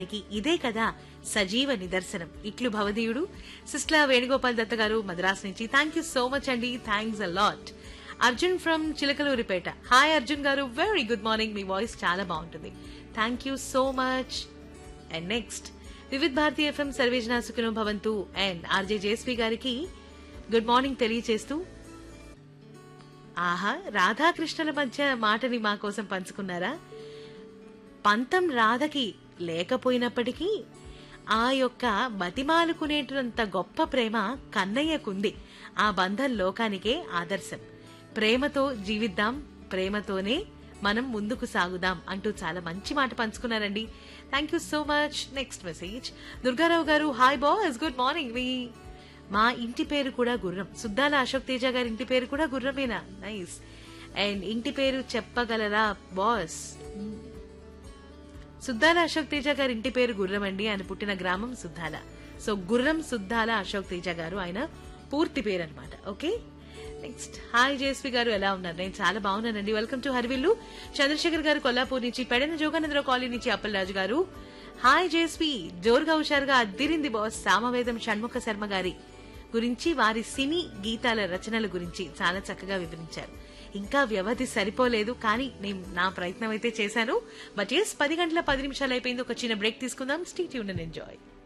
కి ఇదే కదా సజీవ నిదర్శనం ఇట్లు భవదీయుడు సిస్లా వేణుగోపాల్ దత్త గారు మద్రాస్ నుంచి థ్యాంక్ యూ సో మచ్ అండి thanks a lot Arjun from Chilakaluripet hi Arjun గారు వెరీ గుడ్ మార్నింగ్ మీ వాయిస్ చాలా బాగుంటుంది thank you so much and next Vividh Bharati FM సర్వేజన సుఖినో భవంతు అండ్ ఆర్జే జేఎస్పీ గారికి గుడ్ మార్నింగ్ తెలియచేస్తూ ఆహా రాధాకృష్ణుల మధ్య మాటని మా కోసం పంచుకున్నారా పంతం రాధకి లేకపోయినప్పటికీ ఆ యొక్క బతిమాలుకునేటంత గొప్ప ప్రేమ కన్నయ్యకుంది ఆ బంధం లోకానికే ఆదర్శం ప్రేమతో జీవిద్దాం ప్రేమతోనే మనం ముందుకు సాగుదాం అంటూ చాలా మంచి మాట పంచుకున్నారండి thank you so much next message Durgarao గారు హాయ్ బాస్ గుడ్ మార్నింగ్ మీ మా ఇంటి పేరు కూడా గుర్రం సుద్దాల అశోక్ తేజ గారి ఇంటి పేరు కూడా గుర్రమేనా నైస్ అండ్ ఇంటి పేరు చెప్పగలరా బాస్ సుద్దాల అశోక్ తేజ గారి ఇంటి పేరు గుర్రం అండి ఆయన పుట్టిన గ్రామం సుద్దాల సో గుర్రం సుద్దాల అశోక్ తేజ గారు ఆయన పూర్తి పేరు అనమాట ఓకే నెక్స్ట్ హాయ్ జేస్వి గారు ఎలా ఉన్నారు నేను చాలా బాగున్నానండి వెల్కమ్ టు హర్విల్లు చంద్రశేఖర్ గారు కొల్లాపూర్ నుంచి పెడన జోగానందరావు కాలనీ నుంచి అప్పలరాజు గారు హాయ్ జేస్వి జోరుగా హుషారుగా అద్దిరింది బాస్ సామవేదం షణ్ముఖ శర్మ గారి గురించి వారి సినీ గీతాల రచనల గురించి చాలా చక్కగా వివరించారు ఇంకా వ్యవధి సరిపోలేదు కానీ నేను నా ప్రయత్నం అయితే చేశాను బట్ ఎస్ పది గంటల పది నిమిషాలు అయిపోయింది ఒక చిన్న బ్రేక్ తీసుకుందాం స్టీ ట్యూన్ అండ్ ఎంజాయ్